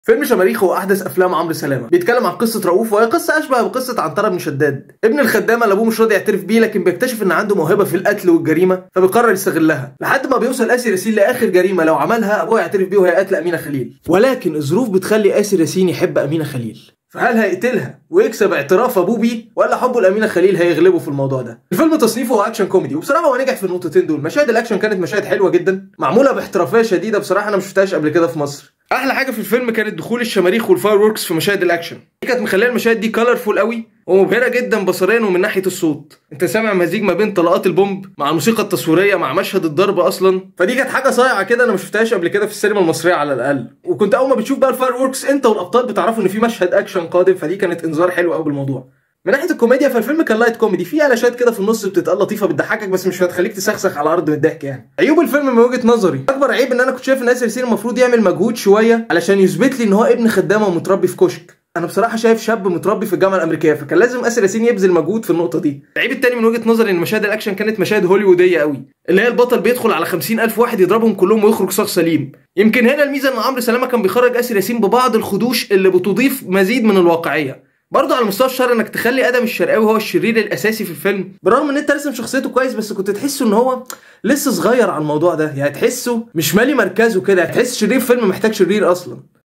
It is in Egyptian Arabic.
فيلم شماريخ هو احدث افلام عمرو سلامه بيتكلم عن قصه رؤوف وهي قصه اشبه بقصه عنتره بن شداد ابن الخدامه اللي ابوه مش راضي يعترف بيه لكن بيكتشف ان عنده موهبه في القتل والجريمه فبيقرر يستغلها لحد ما بيوصل اسر ياسين لاخر جريمه لو عملها ابوه يعترف بيه وهي قتل امينه خليل ولكن الظروف بتخلي اسر ياسين يحب امينه خليل فهل هيقتلها ويكسب اعتراف ابوه بيه ولا حبه لامينه خليل هيغلبه في الموضوع ده الفيلم تصنيفه هو اكشن كوميدي وبصراحه هو نجح في النقطتين دول مشاهد الاكشن كانت مشاهد حلوه جدا معموله باحترافيه شديده بصراحه انا ما شفتهاش قبل كده في مصر احلى حاجه في الفيلم كانت دخول الشماريخ والفاير ووركس في مشاهد الاكشن دي كانت مخليه المشاهد دي كلرفول قوي ومبهره جدا بصريا ومن ناحيه الصوت انت سامع مزيج ما بين طلقات البومب مع الموسيقى التصويريه مع مشهد الضرب اصلا فدي كانت حاجه صايعه كده انا ما شفتهاش قبل كده في السينما المصريه على الاقل وكنت اول ما بتشوف بقى الفاير ووركس انت والابطال بتعرفوا ان في مشهد اكشن قادم فدي كانت انذار حلو قوي بالموضوع من ناحيه الكوميديا فالفيلم كان لايت كوميدي في علاشات كده في النص بتتقال لطيفه بتضحكك بس مش هتخليك تسخسخ على الارض من الضحك يعني عيوب الفيلم من وجهه نظري اكبر عيب ان انا كنت شايف ان اسر ياسين المفروض يعمل مجهود شويه علشان يثبت لي ان هو ابن خدامه ومتربي في كشك انا بصراحه شايف شاب متربي في الجامعه الامريكيه فكان لازم اسر ياسين يبذل مجهود في النقطه دي العيب التاني من وجهه نظري ان مشاهد الاكشن كانت مشاهد هوليووديه قوي اللي هي البطل بيدخل على خمسين الف واحد يضربهم كلهم ويخرج صاغ سليم يمكن هنا الميزه ان عمرو سلامه كان بيخرج اسر ياسين ببعض الخدوش اللي بتضيف مزيد من الواقعيه برضه على مستوى الشر انك تخلي ادم الشرقاوي هو الشرير الاساسي في الفيلم بالرغم ان انت رسم شخصيته كويس بس كنت تحسه ان هو لسه صغير على الموضوع ده يعني تحسه مش مالي مركزه كده تحس شرير فيلم محتاج شرير اصلا